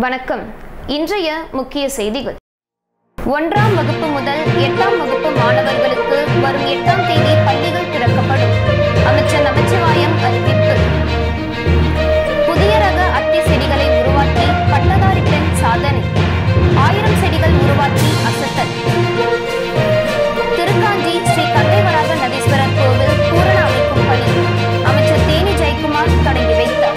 வணக்கம் இன்றைய முக்கிய செய்திகள் ஒன்றாம் வகுப்பு முதல் எட்டாம் வகுப்பு மாணவர்களுக்கு வரும் எட்டாம் தேதி பள்ளிகள் திறக்கப்படும் அமைச்சர் நமச்சிவாயம் அறிவிப்பு புதிய ரக அத்தி செடிகளை உருவாக்கி பட்டதாரி பெண் சாதனை ஆயிரம் செடிகள் உருவாக்கி அசத்தல் திருக்காஞ்சி ஸ்ரீ கந்தைவராக நதீஸ்வரர் கோவில் பூரண அமைக்கும் பணி அமைச்சர் தேனி ஜெயக்குமார் தொடங்கி வைத்தார்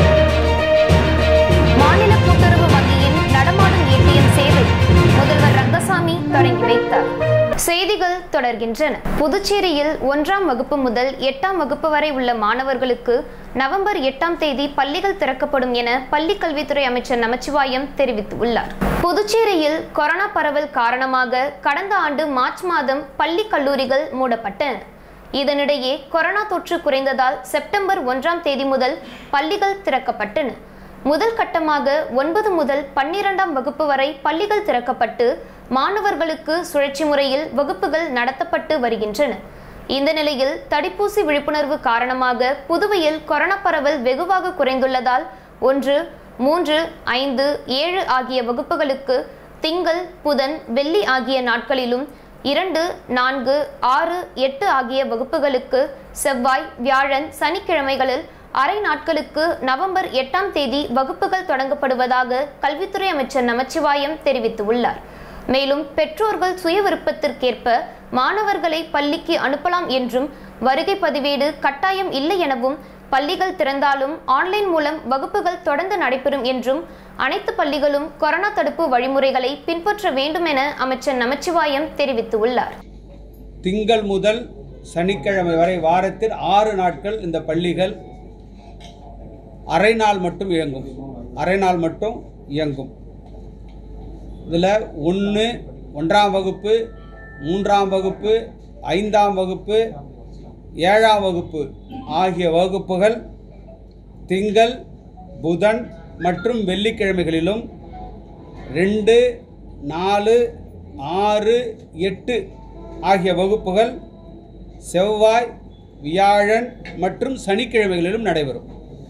மாநில கூட்டுறவு வங்கியின் நடமாடும் ஏடிஎம் சேவை முதல்வர் ரங்கசாமி தொடங்கி வைத்தார் செய்திகள் தொடர்கின்றன புதுச்சேரியில் ஒன்றாம் வகுப்பு முதல் எட்டாம் வகுப்பு வரை உள்ள மாணவர்களுக்கு நவம்பர் எட்டாம் தேதி பள்ளிகள் திறக்கப்படும் என பள்ளிக் கல்வித்துறை அமைச்சர் நமச்சிவாயம் தெரிவித்துள்ளார் புதுச்சேரியில் கொரோனா பரவல் காரணமாக கடந்த ஆண்டு மார்ச் மாதம் பள்ளி கல்லூரிகள் மூடப்பட்டன இதனிடையே கொரோனா தொற்று குறைந்ததால் செப்டம்பர் ஒன்றாம் தேதி முதல் பள்ளிகள் திறக்கப்பட்டன முதல் கட்டமாக ஒன்பது முதல் பன்னிரெண்டாம் வகுப்பு வரை பள்ளிகள் திறக்கப்பட்டு மாணவர்களுக்கு சுழற்சி முறையில் வகுப்புகள் நடத்தப்பட்டு வருகின்றன இந்த நிலையில் தடுப்பூசி விழிப்புணர்வு காரணமாக புதுவையில் கொரோனா பரவல் வெகுவாக குறைந்துள்ளதால் ஒன்று மூன்று ஐந்து ஏழு ஆகிய வகுப்புகளுக்கு திங்கள் புதன் வெள்ளி ஆகிய நாட்களிலும் இரண்டு நான்கு ஆறு எட்டு ஆகிய வகுப்புகளுக்கு செவ்வாய் வியாழன் சனிக்கிழமைகளில் அரை நாட்களுக்கு நவம்பர் எட்டாம் தேதி வகுப்புகள் தொடங்கப்படுவதாக கல்வித்துறை அமைச்சர் நமச்சிவாயம் தெரிவித்துள்ளார் மேலும் பெற்றோர்கள் சுய விருப்பத்திற்கேற்ப மாணவர்களை பள்ளிக்கு அனுப்பலாம் என்றும் வருகை பதிவேடு கட்டாயம் இல்லை எனவும் பள்ளிகள் திறந்தாலும் ஆன்லைன் மூலம் வகுப்புகள் தொடர்ந்து நடைபெறும் என்றும் அனைத்து பள்ளிகளும் கொரோனா தடுப்பு வழிமுறைகளை பின்பற்ற வேண்டும் என அமைச்சர் நமச்சிவாயம் தெரிவித்துள்ளார் திங்கள் முதல் சனிக்கிழமை வரை வாரத்தில் ஆறு நாட்கள் இந்த பள்ளிகள் அரை நாள் மட்டும் இயங்கும் அரை நாள் மட்டும் இயங்கும் இதில் ஒன்று ஒன்றாம் வகுப்பு மூன்றாம் வகுப்பு ஐந்தாம் வகுப்பு ஏழாம் வகுப்பு ஆகிய வகுப்புகள் திங்கள் புதன் மற்றும் வெள்ளிக்கிழமைகளிலும் ரெண்டு நாலு ஆறு எட்டு ஆகிய வகுப்புகள் செவ்வாய் வியாழன் மற்றும் சனிக்கிழமைகளிலும் நடைபெறும்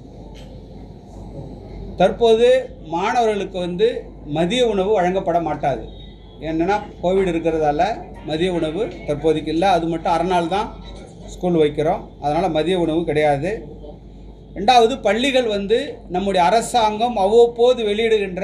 தற்போது மாணவர்களுக்கு வந்து மதிய உணவு வழங்கப்பட மாட்டாது என்னென்னா கோவிட் இருக்கிறதால மதிய உணவு தற்போதைக்கு இல்லை அது மட்டும் அரை நாள் தான் ஸ்கூல் வைக்கிறோம் அதனால் மதிய உணவு கிடையாது ரெண்டாவது பள்ளிகள் வந்து நம்முடைய அரசாங்கம் அவ்வப்போது வெளியிடுகின்ற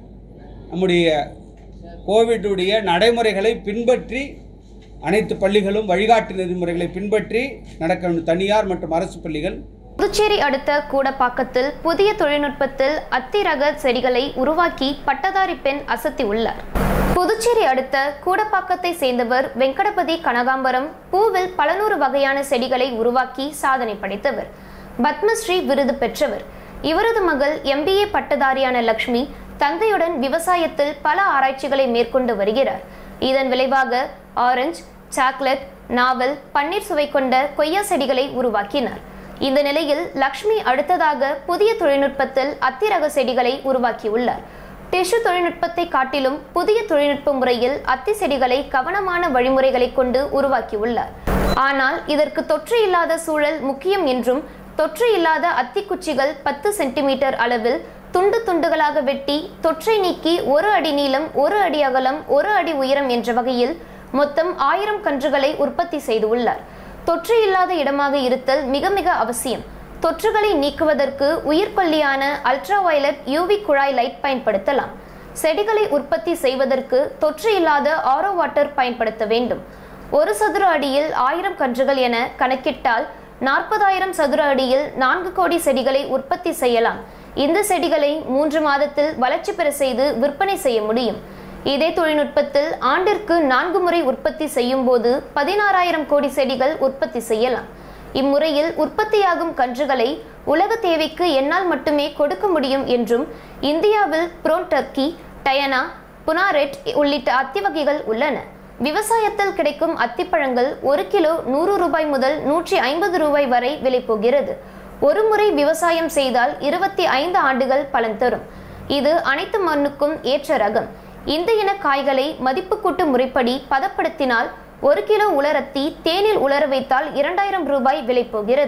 நம்முடைய கோவிட்டுடைய நடைமுறைகளை பின்பற்றி அனைத்து பள்ளிகளும் வழிகாட்டு நெறிமுறைகளை பின்பற்றி நடக்க வேண்டும் தனியார் மற்றும் அரசு பள்ளிகள் புதுச்சேரி அடுத்த கூடப்பாக்கத்தில் புதிய தொழில்நுட்பத்தில் அத்தி ரக செடிகளை உருவாக்கி பட்டதாரி பெண் அசத்தி உள்ளார் புதுச்சேரி அடுத்த கூடப்பாக்கத்தை சேர்ந்தவர் வெங்கடபதி கனகாம்பரம் பூவில் பல நூறு வகையான செடிகளை உருவாக்கி சாதனை படைத்தவர் பத்மஸ்ரீ விருது பெற்றவர் இவரது மகள் எம்பிஏ பட்டதாரியான லக்ஷ்மி தந்தையுடன் விவசாயத்தில் பல ஆராய்ச்சிகளை மேற்கொண்டு வருகிறார் இதன் விளைவாக ஆரஞ்சு சாக்லேட் நாவல் பன்னீர் சுவை கொண்ட கொய்யா செடிகளை உருவாக்கினார் இந்த நிலையில் லக்ஷ்மி அடுத்ததாக புதிய தொழில்நுட்பத்தில் அத்திரக செடிகளை உருவாக்கியுள்ளார் டிஷ்யூ தொழில்நுட்பத்தை காட்டிலும் புதிய தொழில்நுட்ப முறையில் அத்தி செடிகளை கவனமான வழிமுறைகளை கொண்டு உருவாக்கியுள்ளார் ஆனால் இதற்கு தொற்று இல்லாத சூழல் முக்கியம் என்றும் தொற்று இல்லாத அத்திக்குச்சிகள் பத்து சென்டிமீட்டர் அளவில் துண்டு துண்டுகளாக வெட்டி தொற்றை நீக்கி ஒரு அடி நீளம் ஒரு அடி அகலம் ஒரு அடி உயரம் என்ற வகையில் மொத்தம் ஆயிரம் கன்றுகளை உற்பத்தி செய்துள்ளார் தொற்று இல்லாத இடமாக இருத்தல் மிக மிக அவசியம் தொற்றுகளை நீக்குவதற்கு உயிர்கொல்லியான அல்ட்ரா வயலட் யூவி குழாய் லைட் பயன்படுத்தலாம் செடிகளை உற்பத்தி செய்வதற்கு தொற்று இல்லாத ஆரோ வாட்டர் பயன்படுத்த வேண்டும் ஒரு சதுர அடியில் ஆயிரம் கன்றுகள் என கணக்கிட்டால் நாற்பதாயிரம் சதுர அடியில் நான்கு கோடி செடிகளை உற்பத்தி செய்யலாம் இந்த செடிகளை மூன்று மாதத்தில் வளர்ச்சி பெற செய்து விற்பனை செய்ய முடியும் இதே தொழில்நுட்பத்தில் ஆண்டிற்கு நான்கு முறை உற்பத்தி செய்யும் போது பதினாறாயிரம் கோடி செடிகள் உற்பத்தி செய்யலாம் இம்முறையில் உற்பத்தியாகும் கன்றுகளை உலக தேவைக்கு என்னால் மட்டுமே கொடுக்க முடியும் என்றும் இந்தியாவில் புரோன் டர்க்கி டயனா புனாரெட் உள்ளிட்ட அத்தி வகைகள் உள்ளன விவசாயத்தில் கிடைக்கும் அத்திப்பழங்கள் ஒரு கிலோ நூறு ரூபாய் முதல் நூற்றி ஐம்பது ரூபாய் வரை விலை போகிறது ஒரு முறை விவசாயம் செய்தால் இருபத்தி ஐந்து ஆண்டுகள் பலன் தரும் இது அனைத்து மண்ணுக்கும் ஏற்ற ரகம் இந்த இன காய்களை மதிப்பு கூட்டு முறைப்படி பதப்படுத்தினால் ஒரு கிலோ உலரத்தி தேனில் உலர வைத்தால் இரண்டாயிரம் ரூபாய் விலை போகிறது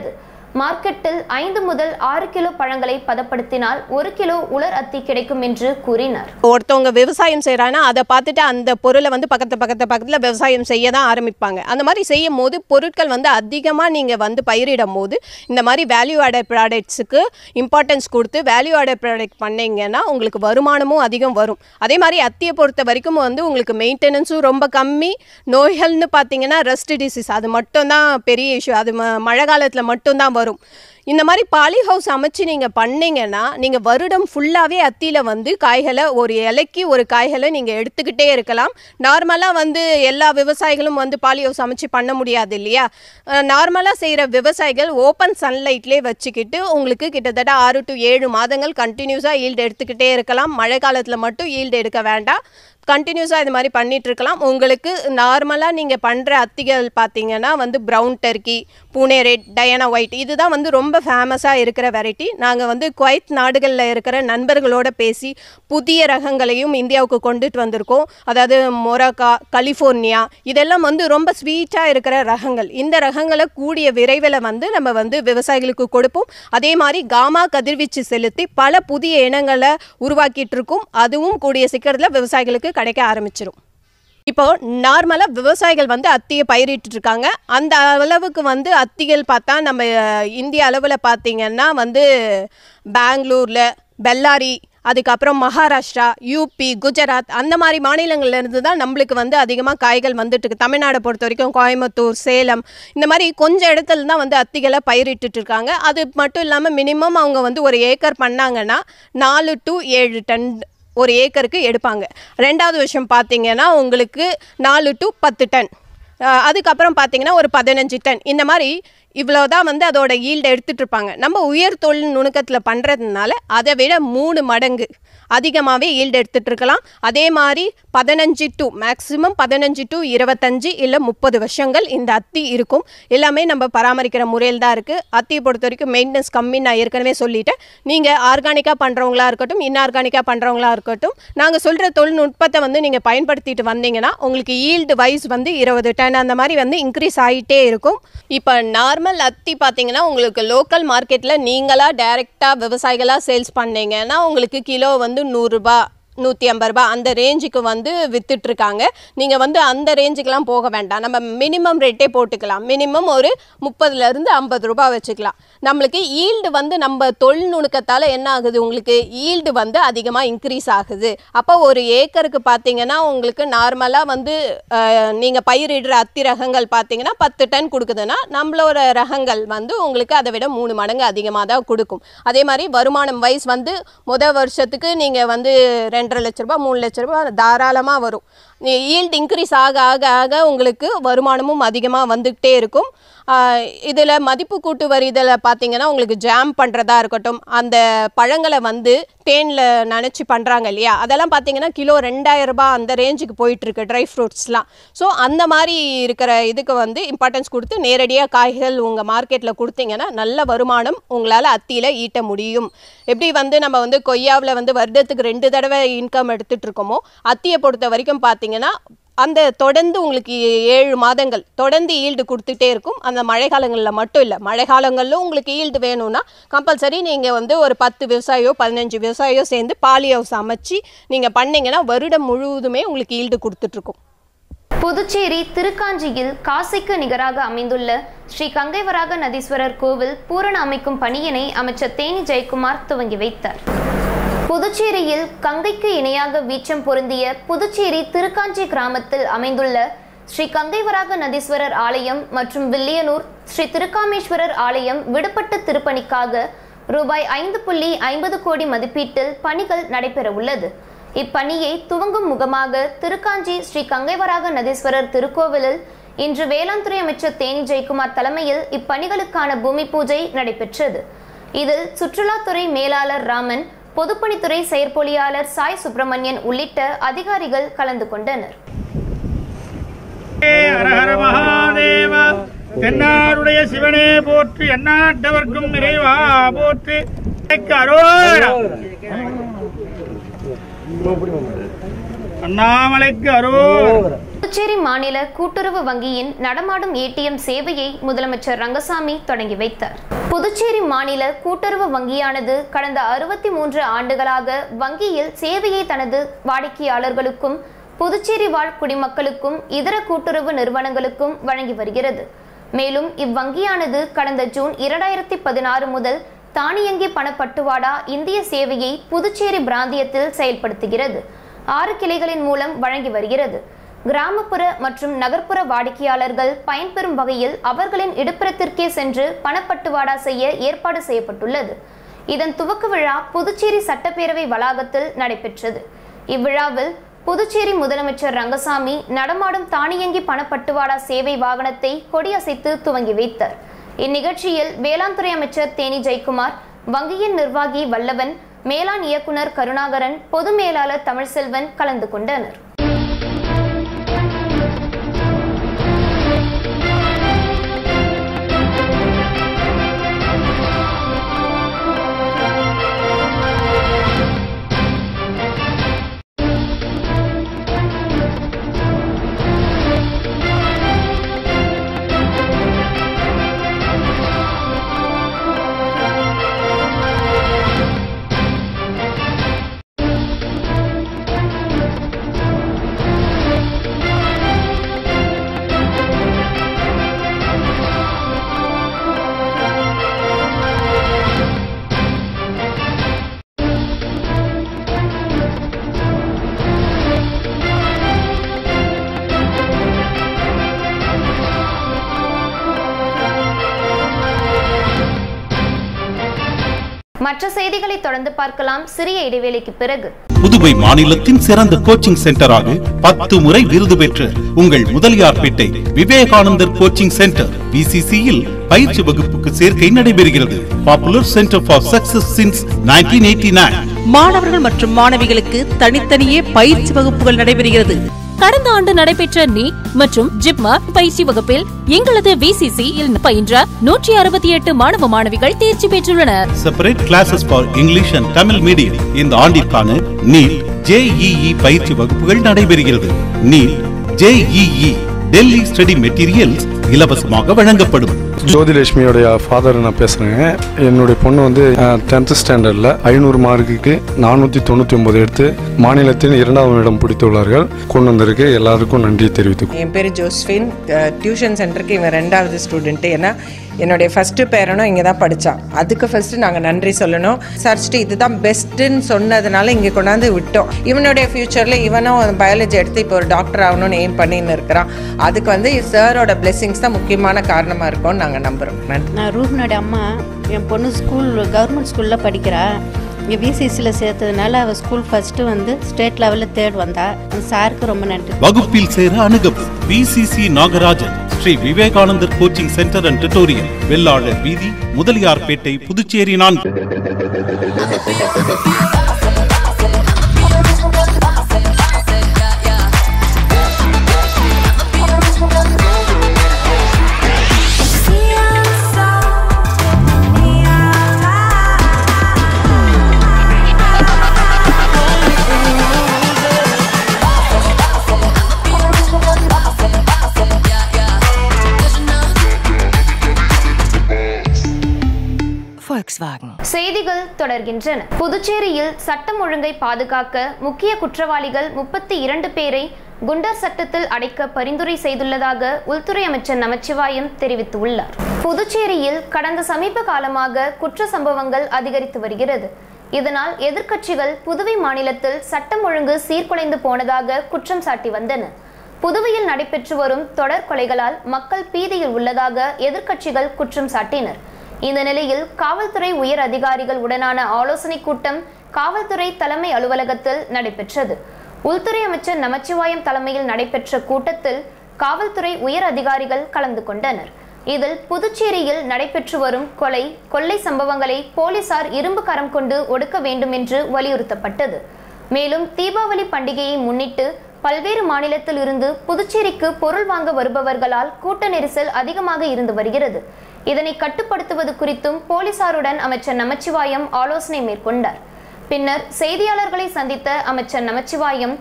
மார்க்கெட்டில் ஐந்து முதல் ஆறு கிலோ பழங்களை பதப்படுத்தினால் ஒரு கிலோ உலர் அத்தி கிடைக்கும் என்று கூறினார் ஒருத்தவங்க விவசாயம் செய்கிறாங்கன்னா அதை பார்த்துட்டு அந்த பொருளை வந்து பக்கத்து பக்கத்து பக்கத்தில் விவசாயம் செய்ய தான் ஆரம்பிப்பாங்க அந்த மாதிரி செய்யும் போது பொருட்கள் வந்து அதிகமாக நீங்கள் வந்து பயிரிடும் போது இந்த மாதிரி வேல்யூ ஆடட் ப்ராடக்ட்ஸுக்கு இம்பார்ட்டன்ஸ் கொடுத்து வேல்யூ ஆடட் ப்ராடக்ட் பண்ணீங்கன்னா உங்களுக்கு வருமானமும் அதிகம் வரும் அதே மாதிரி அத்தியை பொறுத்த வரைக்கும் வந்து உங்களுக்கு மெயின்டெனன்ஸும் ரொம்ப கம்மி நோய்கள்னு பார்த்தீங்கன்னா ரெஸ்ட் டிசீஸ் அது மட்டும்தான் பெரிய இஷ்யூ அது ம- மழை காலத்தில் மட்டும்தான் வரும் இந்த மாதிரி பாலி ஹவுஸ் அமைச்சு நீங்கள் பண்ணீங்கன்னா நீங்கள் வருடம் ஃபுல்லாகவே அத்தியில் வந்து காய்களை ஒரு இலைக்கு ஒரு காய்களை நீங்கள் எடுத்துக்கிட்டே இருக்கலாம் நார்மலாக வந்து எல்லா விவசாயிகளும் வந்து பாலி ஹவுஸ் அமைச்சு பண்ண முடியாது இல்லையா நார்மலாக செய்கிற விவசாயிகள் ஓப்பன் சன்லைட்லேயே வச்சுக்கிட்டு உங்களுக்கு கிட்டத்தட்ட ஆறு டு ஏழு மாதங்கள் கண்டினியூஸாக ஈல்டு எடுத்துக்கிட்டே இருக்கலாம் மழை காலத்தில் மட்டும் ஈல்டு எடுக்க வேண்டாம் கண்டினியூஸாக இது மாதிரி பண்ணிட்டு இருக்கலாம் உங்களுக்கு நார்மலாக நீங்கள் பண்ணுற அத்திகள் பார்த்தீங்கன்னா வந்து brown Turkey Pune red Diana white இதுதான் வந்து ரொம்ப ஃபேமஸாக இருக்கிற வெரைட்டி நாங்கள் வந்து குவைத் நாடுகளில் இருக்கிற நண்பர்களோட பேசி புதிய ரகங்களையும் இந்தியாவுக்கு கொண்டுட்டு வந்திருக்கோம் அதாவது மொரக்கா கலிஃபோர்னியா இதெல்லாம் வந்து ரொம்ப ஸ்வீட்டாக இருக்கிற ரகங்கள் இந்த ரகங்களை கூடிய விரைவில் வந்து நம்ம வந்து விவசாயிகளுக்கு கொடுப்போம் அதே மாதிரி காமா கதிர்வீச்சு செலுத்தி பல புதிய இனங்களை உருவாக்கிட்டு இருக்கோம் அதுவும் கூடிய சீக்கிரத்தில் விவசாயிகளுக்கு கிடைக்க ஆரம்பிச்சிரும் இப்போ நார்மலாக விவசாயிகள் வந்து அத்தியை பயிரிட்டு இருக்காங்க அந்த அளவுக்கு வந்து அத்திகள் பார்த்தா நம்ம அஹ், இந்திய அளவில் பார்த்தீங்கன்னா வந்து பெங்களூரில் பெல்லாரி அதுக்கப்புறம் மகாராஷ்டிரா யூபி குஜராத் அந்த மாதிரி மாநிலங்கள்ல இருந்து தான் நம்மளுக்கு வந்து அதிகமாக காய்கள் வந்துட்டு இருக்கு தமிழ்நாடை பொறுத்த வரைக்கும் கோயம்புத்தூர் சேலம் இந்த மாதிரி கொஞ்சம் இடத்துல தான் வந்து அத்திகளை பயிரிட்டுட்டு இருக்காங்க அது மட்டும் இல்லாமல் மினிமம் அவங்க வந்து ஒரு ஏக்கர் பண்ணாங்கன்னா நாலு டு ஏழு டன் ஒரு ஏக்கருக்கு எடுப்பாங்க ரெண்டாவது விஷயம் பார்த்தீங்கன்னா உங்களுக்கு நாலு டு பத்து டன் அஹ் அதுக்கப்புறம் பார்த்தீங்கன்னா ஒரு பதினஞ்சு டன் இந்த மாதிரி இவ்வளோ தான் வந்து அதோட ஈல்டு எடுத்துட்டு இருப்பாங்க நம்ம உயர் தொழில் நுணுக்கத்தில் பண்ணுறதுனால அதை விட மூணு மடங்கு அதிகமாகவே ஈல்டு எடுத்துட்டு இருக்கலாம் அதே மாதிரி பதினஞ்சு டு மேக்ஸிமம் பதினஞ்சு டு இருபத்தஞ்சு இல்லை முப்பது வருஷங்கள் இந்த அத்தி இருக்கும் எல்லாமே நம்ம பராமரிக்கிற முறையில் தான் இருக்குது அத்தியை பொறுத்த வரைக்கும் மெயின்டெனன்ஸ் கம்மி நான் ஏற்கனவே சொல்லிட்டேன் நீங்கள் ஆர்கானிக்காக பண்ணுறவங்களா இருக்கட்டும் இன்ஆர்கானிக்காக பண்ணுறவங்களா இருக்கட்டும் நாங்கள் சொல்கிற தொழில்நுட்பத்தை வந்து நீங்கள் பயன்படுத்திட்டு வந்தீங்கன்னா உங்களுக்கு ஈல்டு வைஸ் வந்து இருபது டன் அந்த மாதிரி வந்து இன்க்ரீஸ் ஆகிட்டே இருக்கும் இப்போ நார்மல் அத்தி பார்த்தீங்கன்னா உங்களுக்கு லோக்கல் மார்க்கெட்டில் நீங்களாக டைரெக்டாக விவசாயிகளாக சேல்ஸ் பண்ணீங்கன்னா உங்களுக்கு கிலோ வந்து நூறுரூபா நூற்றி ஐம்பது ரூபாய் அந்த ரேஞ்சுக்கு வந்து வித்துட்ருக்காங்க நீங்கள் வந்து அந்த ரேஞ்சுக்கெலாம் போக வேண்டாம் நம்ம மினிமம் ரேட்டே போட்டுக்கலாம் மினிமம் ஒரு முப்பதுலேருந்து ஐம்பது ரூபாய் வச்சுக்கலாம் நம்மளுக்கு ஈல்டு வந்து நம்ம தொழில் நுணுக்கத்தால் என்ன ஆகுது உங்களுக்கு ஈல்டு வந்து அதிகமாக இன்க்ரீஸ் ஆகுது அப்போ ஒரு ஏக்கருக்கு பார்த்தீங்கன்னா உங்களுக்கு நார்மலாக வந்து நீங்கள் பயிரிடுற அத்தி ரகங்கள் பார்த்தீங்கன்னா பத்து டன் கொடுக்குதுன்னா நம்மளோட ரகங்கள் வந்து உங்களுக்கு அதை விட மூணு மடங்கு அதிகமாக தான் கொடுக்கும் அதே மாதிரி வருமானம் வைஸ் வந்து முத வருஷத்துக்கு நீங்கள் வந்து ரெண்டரை லட்ச ரூபாய் மூணு லட்ச ரூபாய் தாராளமாக வரும் ஈல்டு இன்க்ரீஸ் ஆக ஆக ஆக உங்களுக்கு வருமானமும் அதிகமாக வந்துக்கிட்டே இருக்கும் இதில் மதிப்பு கூட்டு வரி இதில் பார்த்தீங்கன்னா உங்களுக்கு ஜாம் பண்ணுறதா இருக்கட்டும் அந்த பழங்களை வந்து தேனில் நனைச்சி பண்ணுறாங்க இல்லையா அதெல்லாம் பார்த்தீங்கன்னா கிலோ ரெண்டாயிரம் ரூபாய் அந்த ரேஞ்சுக்கு போயிட்டுருக்கு ட்ரை ஃப்ரூட்ஸ்லாம் ஸோ அந்த மாதிரி இருக்கிற இதுக்கு வந்து இம்பார்ட்டன்ஸ் கொடுத்து நேரடியாக காய்கள் உங்கள் மார்க்கெட்டில் கொடுத்தீங்கன்னா நல்ல வருமானம் உங்களால் அத்தியில் ஈட்ட முடியும் எப்படி வந்து நம்ம வந்து கொய்யாவில் வந்து வருடத்துக்கு ரெண்டு தடவை இன்கம் எடுத்துகிட்டு இருக்கோமோ அத்தியை பொறுத்த வரைக்கும் பார்த்தீங்கன்னா அந்த தொடர்ந்து உங்களுக்கு ஏழு மாதங்கள் தொடர்ந்து ஈல்டு கொடுத்துட்டே இருக்கும் அந்த மழை காலங்களில் மட்டும் இல்லை மழை காலங்களிலும் உங்களுக்கு ஈல்டு வேணும்னா கம்பல்சரி நீங்கள் வந்து ஒரு பத்து விவசாயியோ பதினஞ்சு விவசாயியோ சேர்ந்து பாலி ஹவுஸ் அமைச்சு நீங்கள் பண்ணீங்கன்னா வருடம் முழுவதுமே உங்களுக்கு ஈல்டு கொடுத்துட்ருக்கும் புதுச்சேரி திருக்காஞ்சியில் காசிக்கு நிகராக அமைந்துள்ள ஸ்ரீ கங்கைவராக நதீஸ்வரர் கோவில் பூரண அமைக்கும் பணியினை அமைச்சர் தேனி ஜெயக்குமார் துவங்கி வைத்தார் புதுச்சேரியில் கங்கைக்கு இணையாக வீச்சம் பொருந்திய புதுச்சேரி திருக்காஞ்சி கிராமத்தில் அமைந்துள்ள ஸ்ரீ கங்கைவராக நதீஸ்வரர் ஆலயம் மற்றும் வில்லியனூர் ஸ்ரீ திருக்காமேஸ்வரர் ஆலயம் விடுபட்ட திருப்பணிக்காக ரூபாய் ஐந்து புள்ளி ஐம்பது கோடி மதிப்பீட்டில் பணிகள் நடைபெற உள்ளது இப்பணியை துவங்கும் முகமாக திருக்காஞ்சி ஸ்ரீ கங்கைவராக நதீஸ்வரர் திருக்கோவிலில் இன்று வேளாண் துறை அமைச்சர் தேனி ஜெயக்குமார் தலைமையில் இப்பணிகளுக்கான பூமி பூஜை நடைபெற்றது இதில் சுற்றுலாத்துறை மேலாளர் ராமன் பொதுப்பணித்துறை செயற்பொழியாளர் சாய் சுப்பிரமணியன் உள்ளிட்ட அதிகாரிகள் கலந்து கொண்டனர் ஹரஹர மகாதேவ தென்னாருடைய சிவனே போற்றி எந்நாட்டவர்க்கும் நிறைவா போற்றி அரோரா அண்ணாமலைக்கு அரோரா புதுச்சேரி மாநில கூட்டுறவு வங்கியின் நடமாடும் ஏடிஎம் சேவையை முதலமைச்சர் ரங்கசாமி தொடங்கி வைத்தார் புதுச்சேரி மாநில கூட்டுறவு வங்கியானது கடந்த அறுபத்தி மூன்று ஆண்டுகளாக வங்கியில் சேவையை தனது வாடிக்கையாளர்களுக்கும் புதுச்சேரி வாழ் குடிமக்களுக்கும் இதர கூட்டுறவு நிறுவனங்களுக்கும் வழங்கி வருகிறது மேலும் இவ்வங்கியானது கடந்த ஜூன் இரண்டாயிரத்தி பதினாறு முதல் தானியங்கி பணப்பட்டுவாடா இந்திய சேவையை புதுச்சேரி பிராந்தியத்தில் செயல்படுத்துகிறது ஆறு கிளைகளின் மூலம் வழங்கி வருகிறது கிராமப்புற மற்றும் நகர்ப்புற வாடிக்கையாளர்கள் பயன்பெறும் வகையில் அவர்களின் இடுப்பிடத்திற்கே சென்று பணப்பட்டுவாடா செய்ய ஏற்பாடு செய்யப்பட்டுள்ளது இதன் துவக்க விழா புதுச்சேரி சட்டப்பேரவை வளாகத்தில் நடைபெற்றது இவ்விழாவில் புதுச்சேரி முதலமைச்சர் ரங்கசாமி நடமாடும் தானியங்கி பணப்பட்டுவாடா சேவை வாகனத்தை கொடியசைத்து துவங்கி வைத்தார் இந்நிகழ்ச்சியில் வேளாண் துறை அமைச்சர் தேனி ஜெயக்குமார் வங்கியின் நிர்வாகி வல்லவன் மேலாண் இயக்குனர் கருணாகரன் பொது மேலாளர் தமிழ்செல்வன் கலந்து கொண்டனர் மற்ற செய்திகளை தொடர்ந்து பார்க்கலாம் சிறிய இடைவேளைக்கு பிறகு புதுவை மாநிலத்தின் சிறந்த கோச்சிங் சென்டராக பத்து முறை விருது பெற்ற உங்கள் முதலியார்பேட்டை விவேகானந்தர் கோச்சிங் சென்டர் பிசிசியில் பயிற்சி வகுப்புக்கு சேர்க்கை நடைபெறுகிறது popular centre for success since 1989 மாணவர்கள் மற்றும் மாணவிகளுக்கு தனித்தனியே பயிற்சி வகுப்புகள் நடைபெறுகிறது கடந்த ஆண்டு நடைபெற்ற நீட் மற்றும் ஜிப்மா பயிற்சி வகுப்பில் எங்களது விசிசி இல் பயின்ற நூற்றி அறுபத்தி எட்டு மாணவ மாணவிகள் தேர்ச்சி பெற்றுள்ளனர் separate classes for English and Tamil medium இந்த ஆண்டிற்கான நீட் ஜேஇஇ பயிற்சி வகுப்புகள் நடைபெறுகிறது NEET JEE Delhi study materials இலவசமாக வழங்கப்படும் ஜோதிலட்சுமியோடைய ஃபாதர் நான் பேசுகிறேங்க என்னுடைய பொண்ணு வந்து டென்த்து ஸ்டாண்டர்டில் ஐநூறு மார்க்குக்கு நானூற்றி தொண்ணூற்றி ஒம்பது எடுத்து மாநிலத்தின் இரண்டாவது இடம் பிடித்துள்ளார்கள் கொண்டு வந்திருக்கு எல்லாருக்கும் நன்றி தெரிவித்துக் என் பேர் ஜோஸ்ஃபின் டியூஷன் சென்டருக்கு இவன் ரெண்டாவது ஸ்டூடெண்ட்டு ஏன்னா என்னுடைய ஃபஸ்ட்டு பேரனும் இங்கே தான் படித்தான் அதுக்கு ஃபஸ்ட்டு நாங்கள் நன்றி சொல்லணும் விசாரிச்சுட்டு இதுதான் பெஸ்ட்டுன்னு சொன்னதுனால இங்கே கொண்டாந்து விட்டோம் இவனுடைய ஃப்யூச்சரில் இவனும் பயாலஜி எடுத்து இப்போ ஒரு டாக்டர் ஆகணும்னு எய்ம் பண்ணின்னு இருக்கிறான் அதுக்கு வந்து சாரோட பிளெஸிங்ஸ் தான் முக்கியமான காரணமாக இருக்கும்னு நாங்கள் நம்புகிறோம் நன்றி நான் ரூஹ்னோட அம்மா என் பொண்ணு ஸ்கூல் கவர்மெண்ட் ஸ்கூலில் படிக்கிறா இங்கே விசிசியில் சேர்த்ததுனால அவள் ஸ்கூல் ஃபஸ்ட்டு வந்து ஸ்டேட் லெவலில் தேர்ட் வந்தா அந்த சாருக்கு ரொம்ப நன்றி வகுப்பில் சேர அணுகவும் PCC Nagarajan Shri Vivekanandar coaching centre and tutorial Vellalar வீதி முதலியார்பேட்டை புதுச்சேரி நான்கு Volkswagen. செய்திகள் தொடர்கின்றன புதுச்சேரியில் சட்டம் ஒழுங்கை பாதுகாக்க முக்கிய குற்றவாளிகள் முப்பத்தி இரண்டு பேரை குண்டர் சட்டத்தில் அடைக்க பரிந்துரை செய்துள்ளதாக உள்துறை அமைச்சர் நமச்சிவாயம் தெரிவித்துள்ளார் புதுச்சேரியில் கடந்த சமீப காலமாக குற்ற சம்பவங்கள் அதிகரித்து வருகிறது இதனால் எதிர்க்கட்சிகள் புதுவை மாநிலத்தில் சட்டம் ஒழுங்கு சீர்குலைந்து போனதாக குற்றம் சாட்டி வந்தன புதுவையில் நடைபெற்று வரும் தொடர் கொலைகளால் மக்கள் பீதியில் உள்ளதாக எதிர்க்கட்சிகள் குற்றம் சாட்டினர் இந்த நிலையில் காவல்துறை உயர் அதிகாரிகள் உடனான ஆலோசனைக் கூட்டம் காவல்துறை தலைமை அலுவலகத்தில் நடைபெற்றது உள்துறை அமைச்சர் நமச்சிவாயம் தலைமையில் நடைபெற்ற கூட்டத்தில் காவல்துறை உயர் அதிகாரிகள் கலந்து கொண்டனர் இதில் புதுச்சேரியில் நடைபெற்று வரும் கொலை கொள்ளை சம்பவங்களை போலீசார் இரும்பு கரம் கொண்டு ஒடுக்க வேண்டும் என்று வலியுறுத்தப்பட்டது மேலும் தீபாவளி பண்டிகையை முன்னிட்டு பல்வேறு மாநிலத்தில் இருந்து புதுச்சேரிக்கு பொருள் வாங்க வருபவர்களால் கூட்ட நெரிசல் அதிகமாக இருந்து வருகிறது இதனை கட்டுப்படுத்துவது குறித்தும் போலீசாருடன் அமைச்சர் நமச்சிவாயம் ஆலோசனை மேற்கொண்டார் பின்னர் செய்தியாளர்களை சந்தித்த அமைச்சர் நமச்சிவாயம்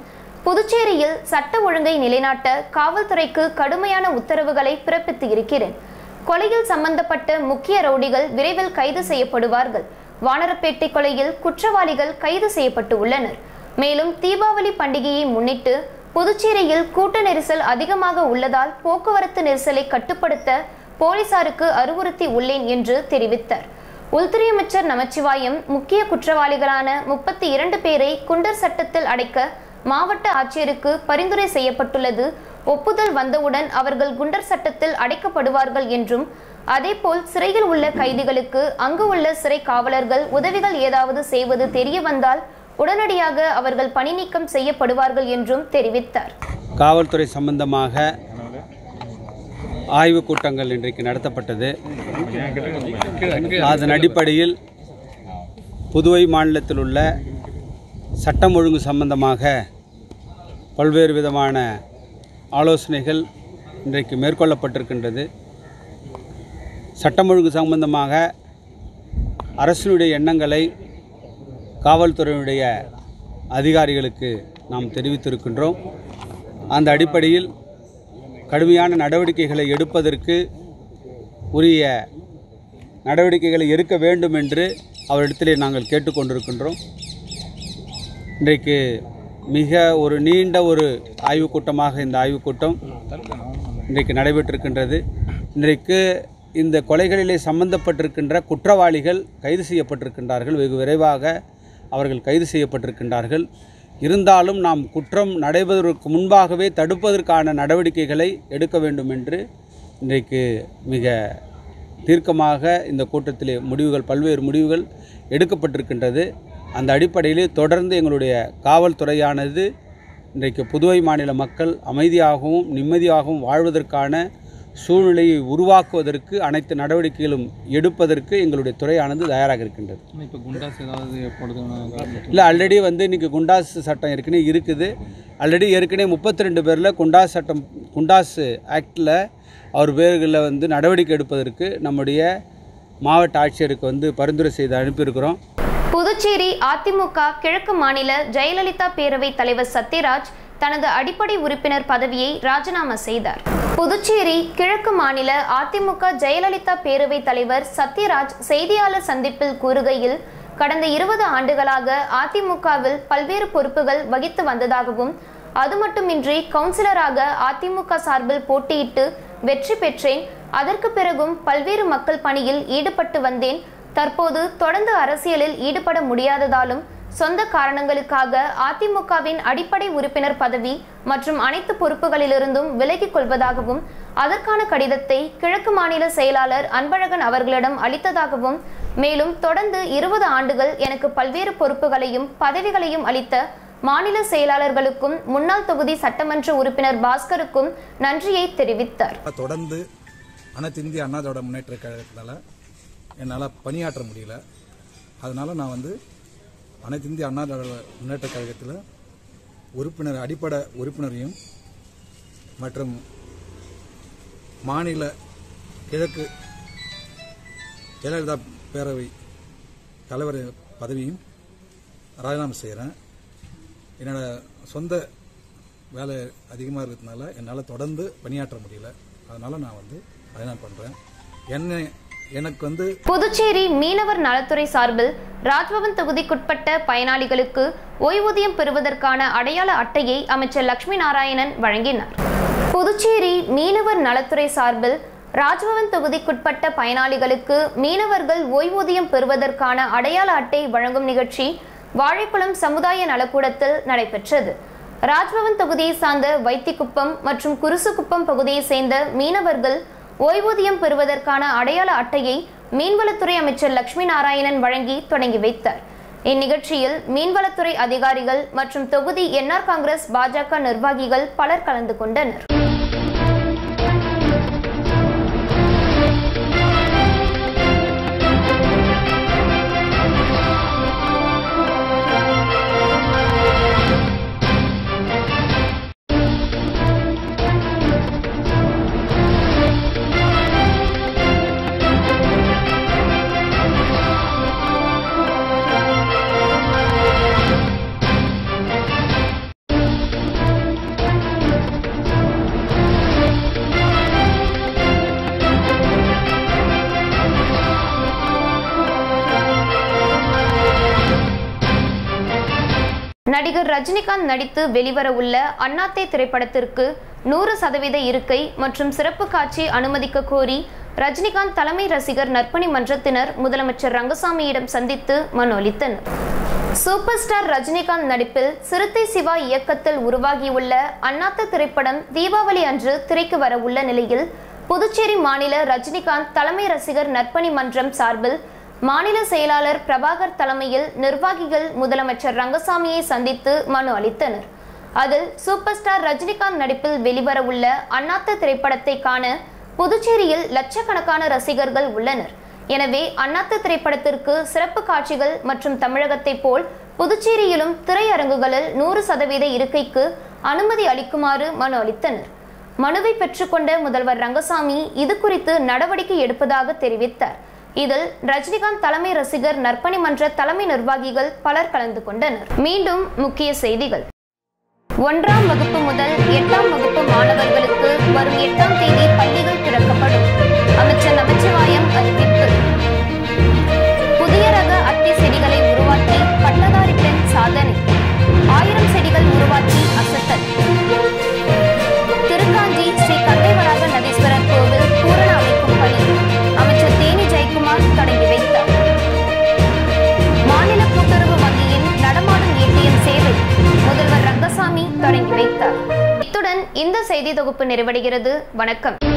புதுச்சேரியில் சட்ட ஒழுங்கை நிலைநாட்ட காவல்துறைக்கு கடுமையான உத்தரவுகளை பிறப்பித்து இருக்கிறேன் கொலையில் சம்பந்தப்பட்ட முக்கிய ரவுடிகள் விரைவில் கைது செய்யப்படுவார்கள் வானரப்பேட்டை கொலையில் குற்றவாளிகள் கைது செய்யப்பட்டு உள்ளனர் மேலும் தீபாவளி பண்டிகையை முன்னிட்டு புதுச்சேரியில் கூட்ட நெரிசல் அதிகமாக உள்ளதால் போக்குவரத்து நெரிசலை கட்டுப்படுத்த போலீசாருக்கு அறிவுறுத்தி உள்ளேன் என்று தெரிவித்தார் உள்துறை அமைச்சர் நமச்சிவாயம் முக்கிய குற்றவாளிகளான முப்பத்தி இரண்டு பேரை குண்டர் சட்டத்தில் அடைக்க மாவட்ட ஆட்சியருக்கு பரிந்துரை செய்யப்பட்டுள்ளது ஒப்புதல் வந்தவுடன் அவர்கள் குண்டர் சட்டத்தில் அடைக்கப்படுவார்கள் என்றும் அதேபோல் சிறையில் உள்ள கைதிகளுக்கு அங்கு உள்ள சிறை காவலர்கள் உதவிகள் ஏதாவது செய்வது தெரிய வந்தால் உடனடியாக அவர்கள் பணி நீக்கம் செய்யப்படுவார்கள் என்றும் தெரிவித்தார் காவல்துறை சம்பந்தமாக ஆய்வுக் கூட்டங்கள் இன்றைக்கு நடத்தப்பட்டது அதன் அடிப்படையில் புதுவை மாநிலத்தில் உள்ள சட்டம் ஒழுங்கு சம்பந்தமாக பல்வேறு விதமான ஆலோசனைகள் இன்றைக்கு மேற்கொள்ளப்பட்டிருக்கின்றது சட்டம் ஒழுங்கு சம்பந்தமாக அரசினுடைய எண்ணங்களை காவல்துறையினுடைய அதிகாரிகளுக்கு நாம் தெரிவித்திருக்கின்றோம் அந்த அடிப்படையில் கடுமையான நடவடிக்கைகளை எடுப்பதற்கு உரிய நடவடிக்கைகளை எடுக்க வேண்டும் என்று அவரிடத்திலே நாங்கள் கேட்டுக்கொண்டிருக்கின்றோம் இன்றைக்கு மிக ஒரு நீண்ட ஒரு ஆய்வுக் கூட்டமாக இந்த ஆய்வுக் கூட்டம் இன்றைக்கு நடைபெற்றிருக்கின்றது இன்றைக்கு இந்த கொலைகளிலே சம்பந்தப்பட்டிருக்கின்ற குற்றவாளிகள் கைது செய்யப்பட்டிருக்கின்றார்கள் வெகு விரைவாக அவர்கள் கைது செய்யப்பட்டிருக்கின்றார்கள் இருந்தாலும் நாம் குற்றம் நடைபெறுவதற்கு முன்பாகவே தடுப்பதற்கான நடவடிக்கைகளை எடுக்க வேண்டும் என்று இன்றைக்கு மிக தீர்க்கமாக இந்த கூட்டத்திலே முடிவுகள் பல்வேறு முடிவுகள் எடுக்கப்பட்டிருக்கின்றது அந்த அடிப்படையிலே தொடர்ந்து எங்களுடைய காவல்துறையானது இன்றைக்கு புதுவை மாநில மக்கள் அமைதியாகவும் நிம்மதியாகவும் வாழ்வதற்கான சூழ்நிலையை உருவாக்குவதற்கு அனைத்து நடவடிக்கைகளும் எடுப்பதற்கு எங்களுடைய துறையானது தயாராக இருக்கின்றது இப்போ குண்டாஸ் ஏதாவது போடுறது இல்லை ஆல்ரெடி வந்து இன்றைக்கி குண்டாஸ் சட்டம் ஏற்கனவே இருக்குது ஆல்ரெடி ஏற்கனவே முப்பத்தி ரெண்டு பேரில் குண்டாஸ் சட்டம் குண்டாஸ் ஆக்டில் அவர் பேர்களில் வந்து நடவடிக்கை எடுப்பதற்கு நம்முடைய மாவட்ட ஆட்சியருக்கு வந்து பரிந்துரை செய்து அனுப்பியிருக்கிறோம் புதுச்சேரி அதிமுக கிழக்கு மாநில ஜெயலலிதா பேரவைத் தலைவர் சத்யராஜ் தனது அடிப்படை உறுப்பினர் பதவியை ராஜினாமா செய்தார் புதுச்சேரி கிழக்கு மாநில அதிமுக ஜெயலலிதா பேரவைத் தலைவர் சத்யராஜ் செய்தியாளர் சந்திப்பில் கூறுகையில் கடந்த இருபது ஆண்டுகளாக அதிமுகவில் பல்வேறு பொறுப்புகள் வகித்து வந்ததாகவும் அது மட்டுமின்றி கவுன்சிலராக அதிமுக சார்பில் போட்டியிட்டு வெற்றி பெற்றேன் அதற்கு பிறகும் பல்வேறு மக்கள் பணியில் ஈடுபட்டு வந்தேன் தற்போது தொடர்ந்து அரசியலில் ஈடுபட முடியாததாலும் சொந்த காரணங்களுக்காக அதிமுகவின் அடிப்படை உறுப்பினர் பதவி மற்றும் அனைத்து பொறுப்புகளிலிருந்தும் விலகிக் கொள்வதாகவும் அதற்கான கடிதத்தை கிழக்கு மாநில செயலாளர் அன்பழகன் அவர்களிடம் அளித்ததாகவும் மேலும் தொடர்ந்து இருபது ஆண்டுகள் எனக்கு பல்வேறு பொறுப்புகளையும் பதவிகளையும் அளித்த மாநில செயலாளர்களுக்கும் முன்னாள் தொகுதி சட்டமன்ற உறுப்பினர் பாஸ்கருக்கும் நன்றியை தெரிவித்தார் தொடர்ந்து அனைத்து இந்திய அண்ணா திராவிட முன்னேற்ற கழகத்தினால என்னால் பணியாற்ற முடியல அதனால நான் வந்து அனைத்து இந்திய அண்ணா திராவிட முன்னேற்ற கழகத்தில் உறுப்பினர் அடிப்படை உறுப்பினரையும் மற்றும் மாநில கிழக்கு ஜெயலலிதா பேரவை தலைவர் பதவியும் ராஜினாமா செய்கிறேன் என்னோட சொந்த வேலை அதிகமாக இருக்கிறதுனால என்னால் தொடர்ந்து பணியாற்ற முடியல அதனால் நான் வந்து ராஜினாமா பண்ணுறேன் என்ன எனக்கு வந்து புதுச்சேரி மீனவர் நலத்துறை சார்பில் ராஜ்பவன் தொகுதிக்குட்பட்ட பயனாளிகளுக்கு ஓய்வூதியம் பெறுவதற்கான அடையாள அட்டையை அமைச்சர் லட்சுமி நாராயணன் வழங்கினார் புதுச்சேரி மீனவர் நலத்துறை சார்பில் ராஜ்பவன் தொகுதிக்குட்பட்ட பயனாளிகளுக்கு மீனவர்கள் ஓய்வூதியம் பெறுவதற்கான அடையாள அட்டை வழங்கும் நிகழ்ச்சி வாழைக்குளம் சமுதாய நலக்கூடத்தில் நடைபெற்றது ராஜ்பவன் தொகுதியை சார்ந்த வைத்திக்குப்பம் மற்றும் குருசுக்குப்பம் பகுதியை சேர்ந்த மீனவர்கள் ஓய்வூதியம் பெறுவதற்கான அடையாள அட்டையை மீன்வளத்துறை அமைச்சர் லட்சுமி நாராயணன் வழங்கி தொடங்கி வைத்தார் இந்நிகழ்ச்சியில் மீன்வளத்துறை அதிகாரிகள் மற்றும் தொகுதி என்ஆர் காங்கிரஸ் பாஜக நிர்வாகிகள் பலர் கலந்து கொண்டனர் நடிகர் ரஜினிகாந்த் நடித்து வெளிவர உள்ள அண்ணாத்தே திரைப்படத்திற்கு நூறு சதவீத இருக்கை மற்றும் சிறப்பு காட்சி அனுமதிக்க கோரி ரஜினிகாந்த் தலைமை ரசிகர் நற்பணி மன்றத்தினர் முதலமைச்சர் ரங்கசாமியிடம் சந்தித்து மனு அளித்தனர் சூப்பர் ஸ்டார் ரஜினிகாந்த் நடிப்பில் சிறுத்தை சிவா இயக்கத்தில் உருவாகியுள்ள அண்ணாத்த திரைப்படம் தீபாவளி அன்று திரைக்கு வர உள்ள நிலையில் புதுச்சேரி மாநில ரஜினிகாந்த் தலைமை ரசிகர் நற்பணி மன்றம் சார்பில் மாநில செயலாளர் பிரபாகர் தலைமையில் நிர்வாகிகள் முதலமைச்சர் ரங்கசாமியை சந்தித்து மனு அளித்தனர் அதில் சூப்பர் ஸ்டார் ரஜினிகாந்த் நடிப்பில் வெளிவர உள்ள அண்ணாத்த திரைப்படத்தை காண புதுச்சேரியில் லட்சக்கணக்கான ரசிகர்கள் உள்ளனர் எனவே அண்ணாத்த திரைப்படத்திற்கு சிறப்பு காட்சிகள் மற்றும் தமிழகத்தை போல் புதுச்சேரியிலும் திரையரங்குகளில் நூறு சதவீத இருக்கைக்கு அனுமதி அளிக்குமாறு மனு அளித்தனர் மனுவை பெற்றுக்கொண்ட முதல்வர் ரங்கசாமி இது குறித்து நடவடிக்கை எடுப்பதாக தெரிவித்தார் இதில் ரஜினிகாந்த் தலைமை ரசிகர் நற்பணி மன்ற தலைமை நிர்வாகிகள் பலர் கலந்து கொண்டனர் மீண்டும் முக்கிய செய்திகள் ஒன்றாம் வகுப்பு முதல் எட்டாம் வகுப்பு மாணவர்களுக்கு வரும் எட்டாம் தேதி பள்ளிகள் திறக்கப்படும் அமைச்சர் நமச்சிவாயம் அறிவிப்பு புதிய ரக அத்தி செடிகளை உருவாக்கி பட்டதாரி பெண் சாதனை ஆயிரம் செடிகள் உருவாக்கி அசத்தல் திருக்காஞ்சி ஸ்ரீ கந்தைவராக நதீஸ்வரர் கோவில் பூரண அமைக்கும் பணி அமைச்சர் தேனி ஜெயக்குமார் தொடங்கி வைத்தார் மாநில கூட்டுறவு வங்கியின் நடமாடும் ஏடிஎம் சேவை முதல்வர் ரங்கசாமி தொடங்கி வைத்தார் இத்துடன் இந்த செய்தி தொகுப்பு நிறைவடைகிறது வணக்கம்